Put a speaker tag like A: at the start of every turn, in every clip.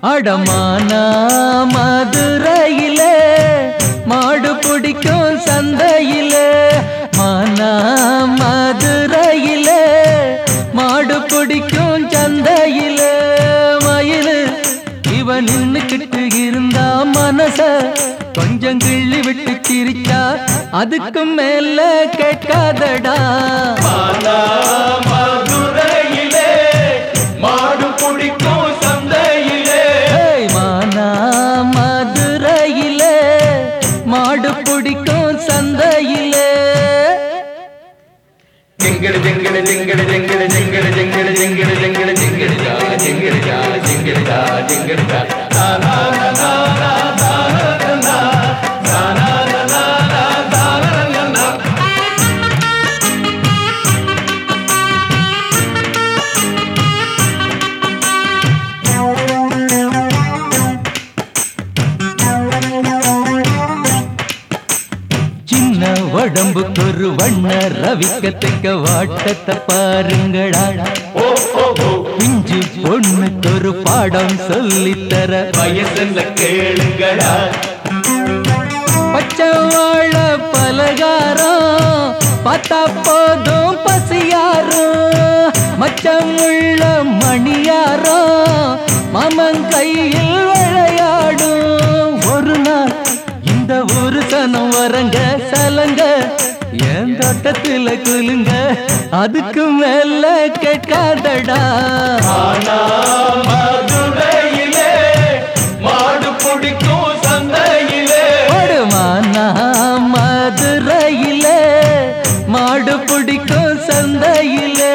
A: அடமானா மதுரையிலே மாடு பிடிக்கும் சந்தையிலே மானா மதுரையிலே மாடு பிடிக்கும் சந்தையிலே மயிலு இவன் நின்னுக்கிட்டு இருந்தா மனச கொஞ்சம் கிள்ளி விட்டு சிரிச்சா அதுக்கு மேல கேட்காதடா
B: மானா மதுரையிலே மாடு பிடிக்கும் சந்தையிலே
A: ஏய் மானா மதுரையிலே மாடு பிடிக்கும் சந்தையிலே
B: ஜிங்கிடு ஜிங்கிடு ஜிங்கிடு ஜிங்கிடு ஜிங்கிடு ஜிங்கிடு ஜிங்கிடு ஜிங்கிடு ஜிங்கிடு ஜா ஜிங்கிடு ஜா ஜிங்கிடு ஜா ஜிங்கிடு ஜா நா நா நா நா நா நா நா நா நா நா நா நா நா நா நா நா
A: சின்ன உடம்புக்கு ஒரு வண்ண ரவிக்கத்தக்க வாட்டத்தை பாருங்கடா
B: ஓ ஓ ஓ
A: பிஞ்சு பொண்ணுக்கு ஒரு பாடம் சொல்லித்தர
B: வயசுல கேளுங்கடா
A: பச்சை வாழ பலகாரம் பார்த்தா போதும் பசியாரும் மச்சம் உள்ள மணியாரம் மாமன் கையில் விளையாடும் ஒரு நாள் இந்த ஒரு சனம் வரங்க சலங்க என் தோட்டத்துல குலுங்க அதுக்கு மேல கேட்காதடா
B: ஆனா மதுரையிலே மாடு பிடிக்கும் சந்தையிலே
A: ஓடுமானா மதுரையிலே மாடு பிடிக்கும் சந்தையிலே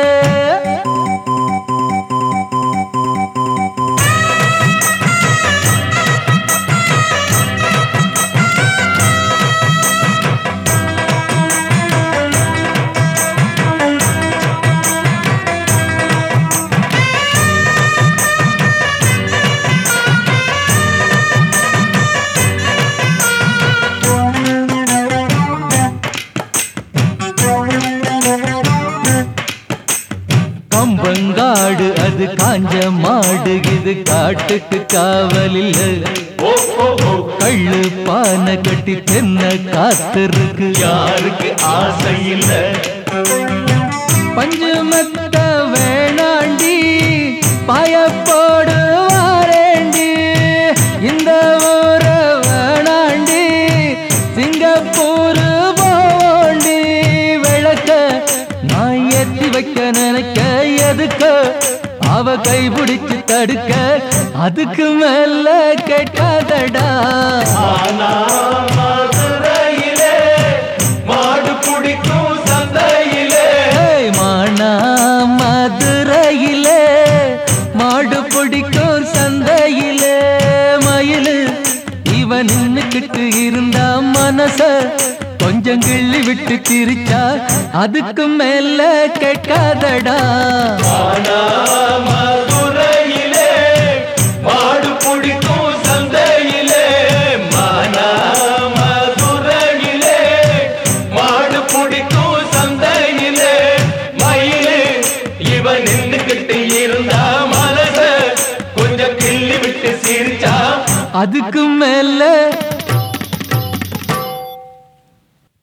A: கம்பங்காடு அது காஞ்ச மாடு இது காட்டுக்கு காவலில்
B: ஓ ஓ ஓ
A: கள்ளு பானை கட்டி தென்ன காத்திருக்கு
B: யாருக்கு ஆசை இல்ல
A: பஞ்சு மத்த வேணாண்டி பாயப்போடு வாரேண்டி இந்த ஊர வேணாண்டி சிங்கப்பூர் போண்டி விளக்க நான் ஏத்தி வைக்க நினைக்க எதுக்கு அவ கை பிடிச்சு தடுக்க அதுக்கு மேல கேட்காதடா
B: ஆனா மதுரையிலே மாடு பிடிக்கும் சந்தையிலே
A: ஏய் மானா மதுரையிலே மாடு பிடிக்கும் சந்தையிலே மயிலு இவன் நின்னுக்கிட்டு இருந்தா மனச கொஞ்சம் கிள்ளி விட்டு சிரிச்சா அதுக்கு மேல கேட்காதடா
B: ஆனா மதுரையிலே மாடு பிடிக்கும் சந்தையிலே மானா மதுரையிலே மாடு பிடிக்கும் சந்தையிலே மயிலு இவன் நின்னுக்கிட்டு இருந்தா மனச கொஞ்சம் கிள்ளி விட்டு சிரிச்சா
A: அதுக்கு மேல